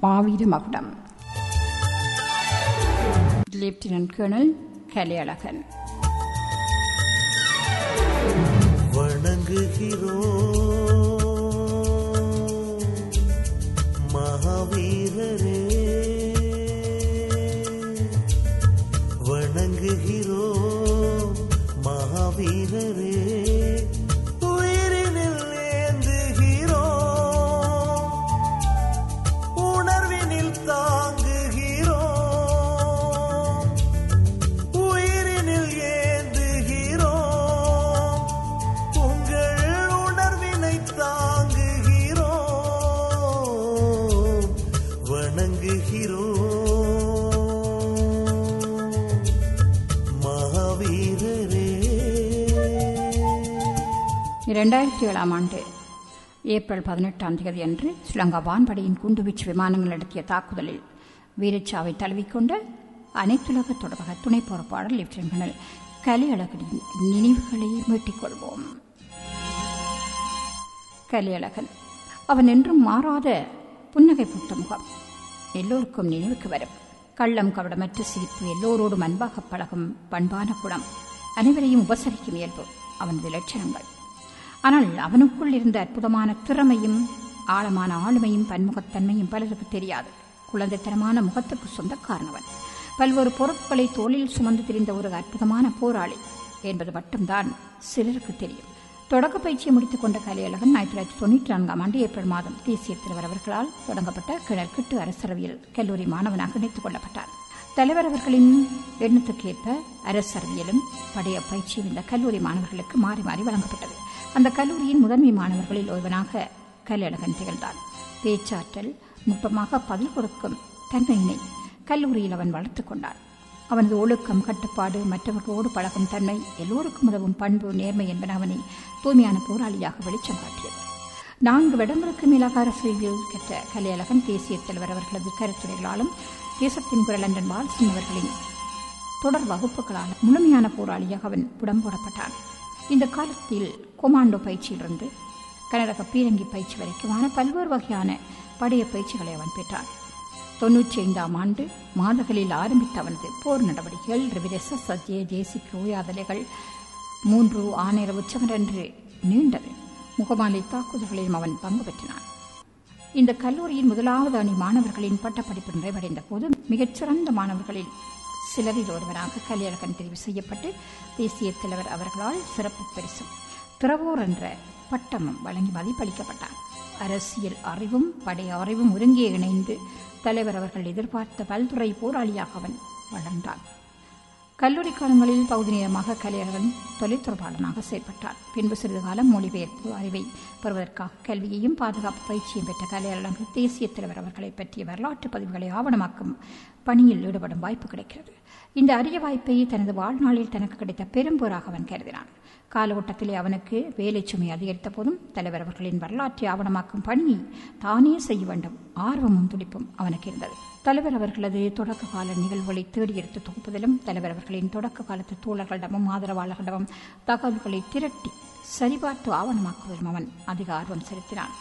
மாவீர மகுடம் lieutenant colonel Kalaiyazhagan வணங்குகிறோம் மகாவீரரே வணங்குகிறோம் மகாவீரரே உயிரினில் ஏந்துகிறோம் உணர்வினில் தாங்குகிறோம் உயிரினில் ஏந்துகிறோம் உங்கள் உணர்வினை தாங்குகிறோம் வணங்குகிறோம் மகாவீரரே இரண்டாயிரத்தி ஏழாம் ஆண்டு ஏப்ரல் பதினெட்டாம் தேதி அன்று ஸ்ரீலங்கா வான்படையின் குண்டுவீச்சு விமானங்கள் நடத்திய தாக்குதலில் வீரச்சாவை தழுவிக்கொண்ட அனைத்துலக தொடர்பக துணை பொறுப்பாளர் லெப்டினன்ட் கர்னல் கலியழகனின் நினைவுகளை மீட்டிக் கொள்வோம் கலியழகன் அவன் என்றும் மாறாத புன்னகை பூத்த முகம் எல்லோருக்கும் நினைவுக்கு வரும் கள்ளம் கவடமற்ற சிரிப்பு எல்லோரோடும் அன்பாக பழகும் பண்பான குணம் அனைவரையும் உபசரிக்கும் இயல்பு அவனது லட்சணங்கள் ஆனால் அவனுக்குள் இருந்த அற்புதமான திறமையும் ஆழமான ஆளுமையும் பன்முகத்தன்மையும் பலருக்கு தெரியாது குழந்தைத்தனமான முகத்துக்கு சொந்தக்காரனவன் பல்வேறு பொறுப்புகளை தோளில் சுமந்து திரிந்த ஒரு அற்புதமான போராளி என்பது மட்டும்தான் சிலருக்கு தெரியும் தொடக்க பயிற்சியை முடித்துக் கொண்ட கலையழகன் ஆயிரத்தி தொள்ளாயிரத்தி தொண்ணூற்றி நான்காம் ஆண்டு ஏப்ரல் மாதம் தேசிய தலைவர் அவர்களால் தொடங்கப்பட்ட கிணர் கிட்டு அரசரவியல் கல்லூரி மாணவனாக இணைத்துக் கொள்ளப்பட்டார் தலைவர் அவர்களின் எண்ணத்துக்கேற்ப அரசரவியலும் படைய பயிற்சியும் இந்த கல்லூரி மாணவர்களுக்கு மாறி மாறி வழங்கப்பட்டது அந்த கல்லூரியின் முதன்மை மாணவர்களில் ஒருவனாக கலையழகன் திகழ்ந்தான் பேச்சாற்றல் நுட்பமாக பதில் கொடுக்கும் தன்மையினை கல்லூரியில் அவன் வளர்த்துக் கொண்டான் அவனது ஒழுக்கம் கட்டுப்பாடு மற்றவர்களோடு பழகும் தன்மை எல்லோருக்கும் உதவும் பண்பு நேர்மை என்பன அவனை தூய்மையான போராளியாக வெளிச்சம் காட்டியது நான்கு வருடங்களுக்கு மேலாக அரசியலில் கற்ற கலையழகன் தேசிய தலைவர் அவர்களது கருத்துரைகளாலும் தேசத்தின் குரல் அன்றன் வால்சிங் அவர்களின் தொடர் வகுப்புகளால் முழுமையான போராளியாக அவன் புடம்போடப்பட்டான் இந்த காலத்தில் கொமாண்டோ பயிற்சியிலிருந்து கனரக பீரங்கி பயிற்சி வரைக்குமான பல்வேறு வகையான படைய பயிற்சிகளை அவன் பெற்றான் தொன்னூற்றி ஐந்தாம் ஆண்டு மாதகளில் ஆரம்பித்த அவனது போர் நடவடிக்கைகள் ரிவிரச சஜ்ய தேசிக் ரோயாதலைகள் மூன்று ஆணையர் உச்சமரென்று நீண்டது முகமாலை தாக்குதல்களிலும் அவன் பங்கு பெற்றினான் இந்த கல்லூரியின் முதலாவது அணி மாணவர்களின் பட்டப்படிப்பு நிறைவடைந்த போது மிகச்சிறந்த மாணவர்களில் சிலரில் ஒருவராக கலியழகன் தெரிவு செய்யப்பட்டு தேசிய தலைவர் அவர்களால் சிறப்பு பரிசும் திறவோர் என்ற பட்டமும் வழங்கி மதிப்பளிக்கப்பட்டார் அரசியல் அறிவும் படை அறிவும் ஒருங்கே இணைந்து தலைவர் அவர்கள் எதிர்பார்த்த பல்துறை போராளியாக அவன் வளர்ந்தான் கல்லூரி காலங்களில் பகுதி நேரமாக கலையழகன் தொலைத்தொடர்பாளனாக செயல்பட்டார் பின்பு சிறிது காலம் மொழிபெயர்ப்பு அறிவை பெறுவதற்காக கல்வியையும் பாதுகாப்பு பயிற்சியும் பெற்ற கலையழகன் தேசிய தலைவர் அவர்களை பற்றிய வரலாற்று பதிவுகளை ஆவணமாக்கும் பணியில் ஈடுபடும் வாய்ப்பு கிடைக்கிறது இந்த அரிய வாய்ப்பை தனது வாழ்நாளில் தனக்கு கிடைத்த பெரும்போராக அவன் கருதினான் கால ஓட்டத்திலே அவனுக்கு வேலை சுமை அதிகரித்த போதும் தலைவர் அவர்களின் வரலாற்றை ஆவணமாக்கும் பணியை தானே செய்ய வேண்டும் ஆர்வமும் துடிப்பும் அவனுக்கு இருந்தது தலைவர் அவர்களது தொடக்க கால நிகழ்வுகளை தேடி எடுத்து தொகுப்பதிலும் தலைவர் அவர்களின் தொடக்க காலத்து தோழர்களிடமும் ஆதரவாளர்களிடமும் தகவல்களை திரட்டி சரிபார்த்து ஆவணமாக்குவதிலும் அவன் அதிக ஆர்வம் செலுத்தினான்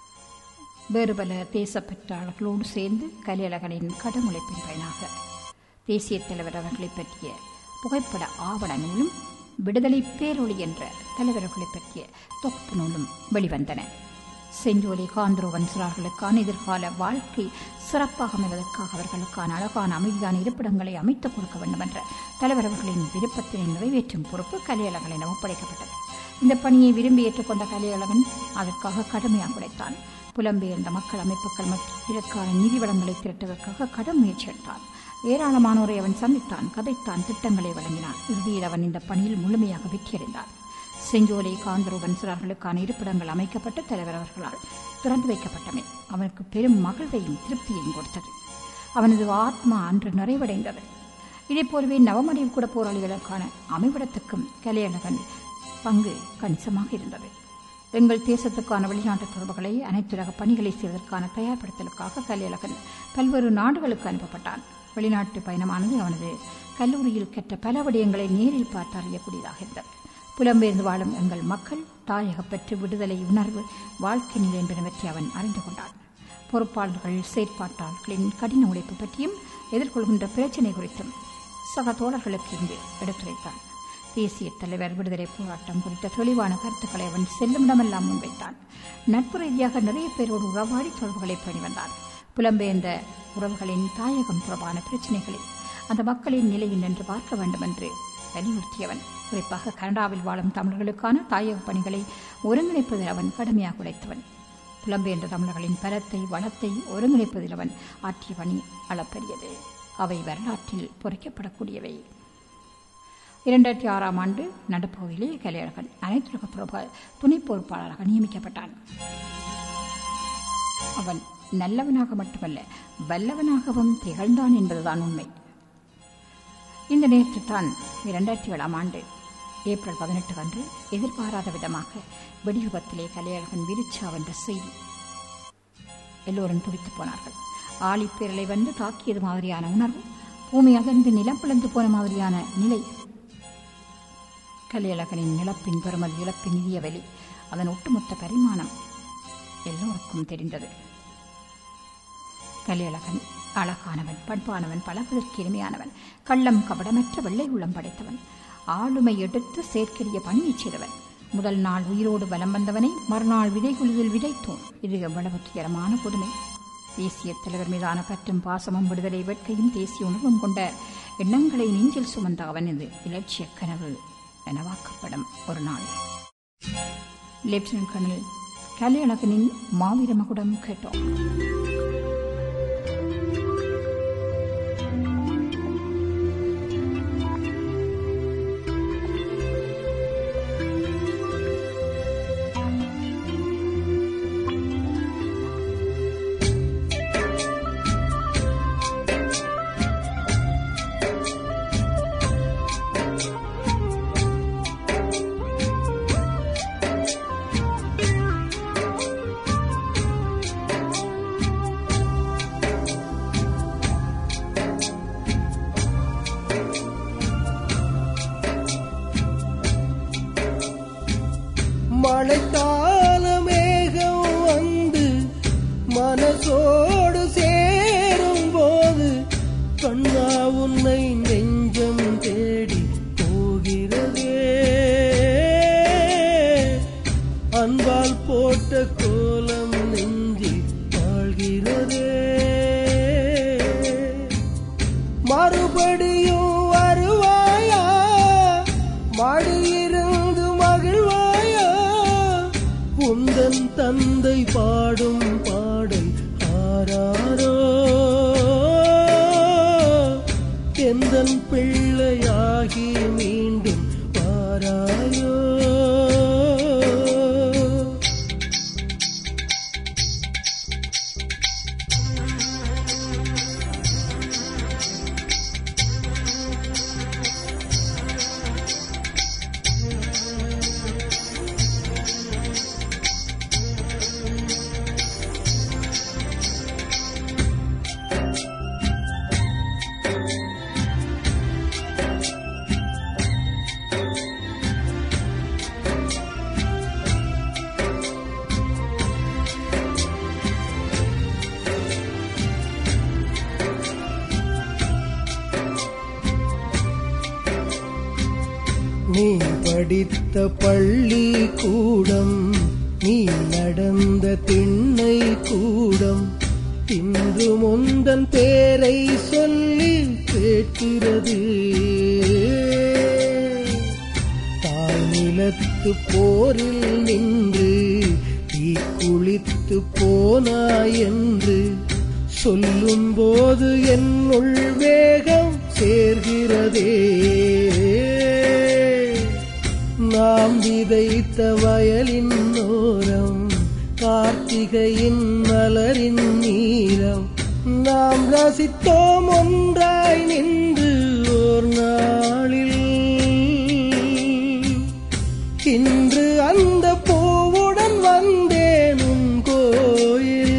வேறு பல தேசப்பற்றாளர்களோடு சேர்ந்து கலியழகனின் கடுமுளைப்பின் பயனாக தேசிய தலைவர் அவர்களை பற்றிய புகைப்பட ஆவண நூலும் விடுதலை பேரொளி என்ற தலைவர்களை பற்றிய தொகுப்பு நூலும் வெளிவந்தன செஞ்சோலி காந்தரோ வன்சரார்களுக்கான எதிர்கால வாழ்க்கை சிறப்பாக அமைவதற்காக அவர்களுக்கான அழகான அமைதியான இருப்பிடங்களை அமைத்துக் கொடுக்க வேண்டும் என்ற தலைவர் அவர்களின் விருப்பத்தினை நிறைவேற்றும் பொறுப்பு கலையழகனிடம் ஒப்படைக்கப்பட்டது இந்த பணியை விரும்பி ஏற்றுக்கொண்ட கலையழகன் அதற்காக கடுமையாக உழைத்தான் புலம்பெயர்ந்த மக்கள் அமைப்புகள் மற்றும் இதற்கான நிதி வளங்களை திரட்டுவதற்காக கடும் முயற்சி எடுத்தான் ஏராளமானோரை அவன் சந்தித்தான் கதைத்தான் திட்டங்களை வழங்கினான் இறுதியில் அவன் இந்த பணியில் முழுமையாக வெற்றியடைந்தான் செஞ்சோலை காந்தரோ வன்சரார்களுக்கான இருப்பிடங்கள் அமைக்கப்பட்டு தலைவர் அவர்களால் திறந்து வைக்கப்பட்டமை அவனுக்கு பெரும் மகிழ்வையும் திருப்தியையும் கொடுத்தது அவனது ஆத்மா அன்று நிறைவடைந்தது இதைப் போலவே நவமடையில் கூட போராளிகளுக்கான அமைவிடத்துக்கும் கலையழகன் பங்கு கணிசமாக இருந்தது எங்கள் தேசத்துக்கான வெளிநாட்டு தொடர்புகளை அனைத்துலக பணிகளை செய்வதற்கான தயார்படுத்தலுக்காக கலையழகன் பல்வேறு நாடுகளுக்கு அனுப்பப்பட்டான் வெளிநாட்டு பயணமானது அவனது கல்லூரியில் கற்ற பல விடயங்களை நேரில் பார்த்து அறியக்கூடியதாக இருந்தது புலம்பெயர்ந்து வாழும் எங்கள் மக்கள் தாயகப்பற்று விடுதலை உணர்வு வாழ்க்கை நிலை என்பனவற்றை அவன் அறிந்து கொண்டான் பொறுப்பாளர்கள் செயற்பாட்டாளர்களின் கடின உழைப்பு பற்றியும் எதிர்கொள்கின்ற பிரச்சினை குறித்தும் சக தோழர்களுக்கு இங்கு எடுத்துரைத்தான் தேசிய தலைவர் விடுதலை போராட்டம் குறித்த தெளிவான கருத்துக்களை அவன் செல்லுமிடமெல்லாம் முன்வைத்தான் நட்பு ரீதியாக நிறைய பேரோடு உறவாடி தொடர்புகளை பேணி வந்தான் புலம்பெயர்ந்த உறவுகளின் தாயகம் தொடர்பான பிரச்சினைகளை அந்த மக்களின் நிலையில் நின்று பார்க்க வேண்டும் என்று வலியுறுத்தியவன் குறிப்பாக கனடாவில் வாழும் தமிழர்களுக்கான தாயக பணிகளை ஒருங்கிணைப்பதில் அவன் கடுமையாக உழைத்தவன் புலம்பெயர்ந்த தமிழர்களின் பலத்தை வளத்தை ஒருங்கிணைப்பதில் அவன் ஆற்றிய பணி அளப்பெரியது அவை வரலாற்றில் பொறிக்கப்படக்கூடியவை இரண்டாயிரத்தி ஆறாம் ஆண்டு நடுப்பகுதியிலே கலையழகன் அனைத்துலக பிரபல துணை பொறுப்பாளராக நியமிக்கப்பட்டான் அவன் நல்லவனாக மட்டுமல்ல வல்லவனாகவும் திகழ்ந்தான் என்பதுதான் உண்மை இந்த நேரத்தில் தான் இரண்டாயிரத்தி ஏழாம் ஆண்டு ஏப்ரல் பதினெட்டு அன்று எதிர்பாராத விதமாக வெடிவிபத்திலே கலையழகன் விரிச்சா என்ற செய்தி எல்லோரும் துடித்து போனார்கள் ஆழிப்பேரலை வந்து தாக்கியது மாதிரியான உணர்வு பூமி அதிர்ந்து நிலம் பிளந்து போன மாதிரியான நிலை கலையழகனின் நிலப்பின் பெருமதி இழப்பின் நிதிய வெளி அதன் ஒட்டுமொத்த பரிமாணம் எல்லோருக்கும் தெரிந்தது கலையழகன் அழகானவன் பண்பானவன் பழகுவதற்கு இனிமையானவன் கள்ளம் கபடமற்ற வெள்ளை உள்ளம் படைத்தவன் ஆளுமை எடுத்து செயற்கரிய பணியைச் செய்தவன் முதல் நாள் உயிரோடு வலம் வந்தவனை மறுநாள் விதைகுழியில் விதைத்தோம் இது எவ்வளவு துயரமான கொடுமை தேசிய தலைவர் மீதான பற்றும் பாசமும் விடுதலை வேட்கையும் தேசிய உணர்வும் கொண்ட எண்ணங்களை நெஞ்சில் சுமந்த அவன் இது இலட்சிய கனவு நனவாக்கப்படும் ஒரு நாள் லெப்டினன்ட் கர்னல் கலையழகனின் மாவீர மகுடம் கேட்டோம் மழைக்கால மேகம் வந்து மனசோடு சேரும் போது கண்ணா உன்னை நெஞ்சம் தேடி போகிறதே அன்பால் போட்ட கோலம் நெஞ்சில் வாழ்கிறதே மறுபடியும் வருவாயா மடியிருந்து மகிழ்வாயா உந்தன் தந்தை பாடும் பாடல் ஆராரோ எந்தன் பிள்ளையாகி மீண்டும் வாராயோ நீ படித்த பள்ளி கூடம் நீ நடந்த திண்ணை கூடம் இன்று முந்தன் பேரை சொல்லி கேட்கிறது தாய் நிலத்து போரில் நின்று தீ குளித்து போனாய் என்று சொல்லும்போது என்னுள் வேகம் சேர்கிறதே நாம் விதைத்த வயலின் ஓரம் கார்த்திகையின் மலரின் நீரம் நாம் ரசித்தோம் ஒன்றாய் நின்று ஓர் நாளில் இன்று அந்த பூவுடன் வந்தேன் உன் கோயில்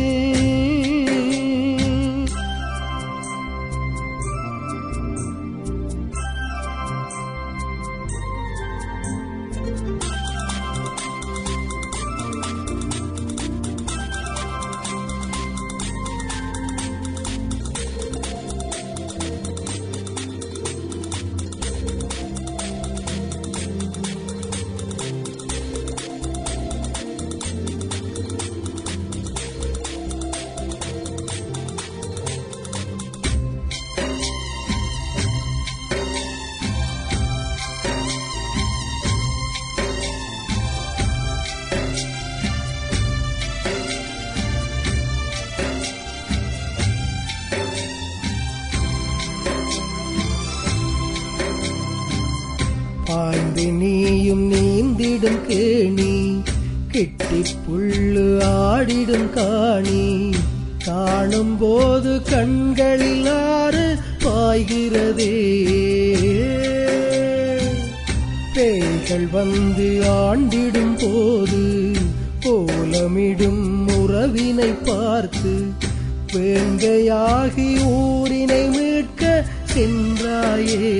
பாய்ந்து நீயும் நீந்திடும் கேணி கிட்டி புல்லு ஆடிடும் காணி காணும் போது கண்களில் ஆறு பாய்கிறதே பேய்கள் வந்து ஆண்டிடும் போது கோலமிடும் உறவினை பார்த்து வேங்கையாகி ஊரினை மீட்க சென்றாயே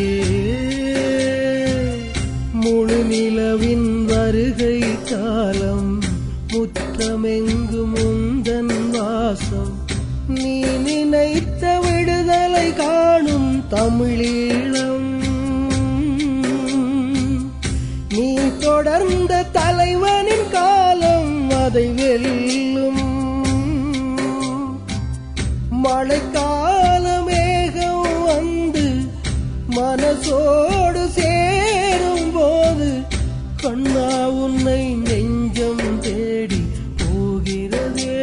முழு நிலவின் வருகை காலம் முற்றமெங்கும் முந்தன் வாசம் நீ நினைத்த விடுதலை காணும் தமிழீழம் நீ தொடர்ந்த தலைவனின் காலம் அதை வெல்லும் மழைக்கால மேகம் வந்து மனசோடு சேரும் போது கண்ணா உன்னை நெஞ்சம் தேடி போகிறதே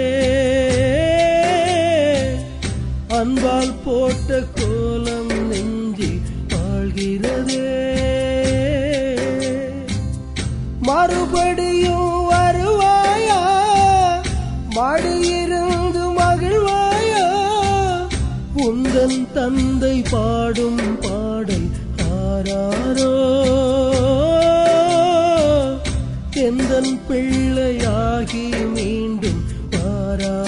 அன்பால் போட்ட கோலம் நெஞ்சி வாழ்கிறதே மறுபடியும் வருவாயா மடியிருந்து மகிழ்வாயா உந்தன் தந்தை பாடும் பாடல் ஆராரோ எந்தன் பிள்ளையாகி மீண்டும் வாரா